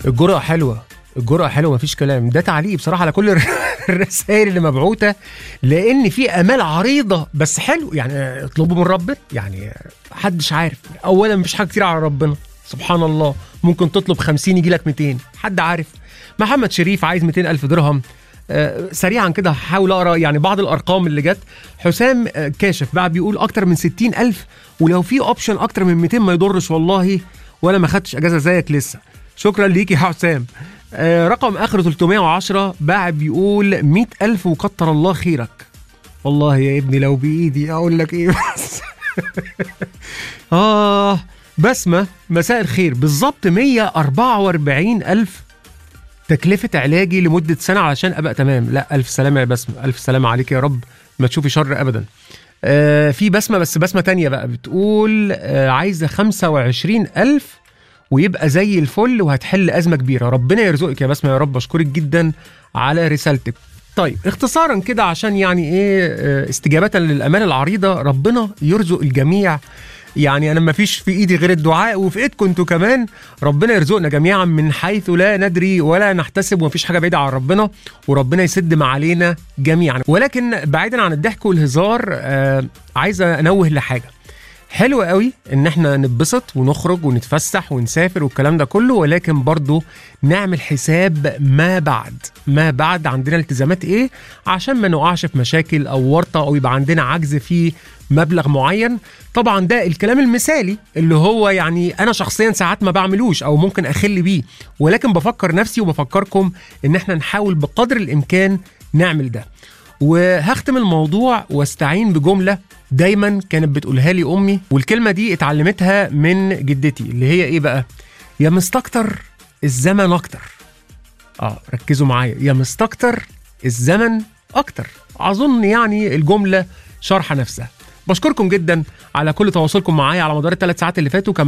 الجرأة حلوة الجرأة حلوة مفيش كلام ده تعليق بصراحة على كل الرسائل اللي مبعوثة لأن في آمال عريضة بس حلو يعني اطلبوا من ربنا يعني محدش عارف أولا مفيش حاجة كتير على ربنا سبحان الله ممكن تطلب 50 يجي لك 200 حد عارف محمد شريف عايز 200 ألف درهم آه، سريعا كده هحاول اقرا يعني بعض الارقام اللي جت حسام آه، كاشف بقى بيقول اكتر من 60 الف ولو في اوبشن اكتر من 200 ما يضرش والله ولا ما خدتش اجازه زيك لسه شكرا ليك يا حسام آه، رقم اخر 310 باع بيقول 100 الف وكتر الله خيرك والله يا ابني لو بايدي اقول لك ايه بس اه بسمه مساء الخير بالظبط 144 الف تكلفة علاجي لمدة سنة علشان أبقى تمام لا ألف سلامة يا بسمة ألف سلامة عليك يا رب ما تشوفي شر أبدا آه في بسمة بس بسمة تانية بقى بتقول آه عايزة 25 ألف ويبقى زي الفل وهتحل أزمة كبيرة ربنا يرزقك يا بسمة يا رب أشكرك جدا على رسالتك طيب اختصارا كده عشان يعني ايه آه، استجابة للأمال العريضة ربنا يرزق الجميع يعني انا ما فيش في ايدي غير الدعاء وفي ايدكم انتوا كمان ربنا يرزقنا جميعا من حيث لا ندري ولا نحتسب وما فيش حاجه بعيده عن ربنا وربنا يسد ما علينا جميعا ولكن بعيدا عن الضحك والهزار آه عايز انوه لحاجه حلو قوي ان احنا نتبسط ونخرج ونتفسح ونسافر والكلام ده كله ولكن برضو نعمل حساب ما بعد ما بعد عندنا التزامات ايه عشان ما نقعش في مشاكل او ورطه او يبقى عندنا عجز في مبلغ معين طبعا ده الكلام المثالي اللي هو يعني انا شخصيا ساعات ما بعملوش او ممكن اخل بيه ولكن بفكر نفسي وبفكركم ان احنا نحاول بقدر الامكان نعمل ده وهختم الموضوع واستعين بجملة دايما كانت بتقولها لي أمي والكلمة دي اتعلمتها من جدتي اللي هي إيه بقى يا مستكتر الزمن أكتر اه ركزوا معايا يا مستكتر الزمن أكتر أظن يعني الجملة شرح نفسها بشكركم جدا على كل تواصلكم معايا على مدار الثلاث ساعات اللي فاتوا كان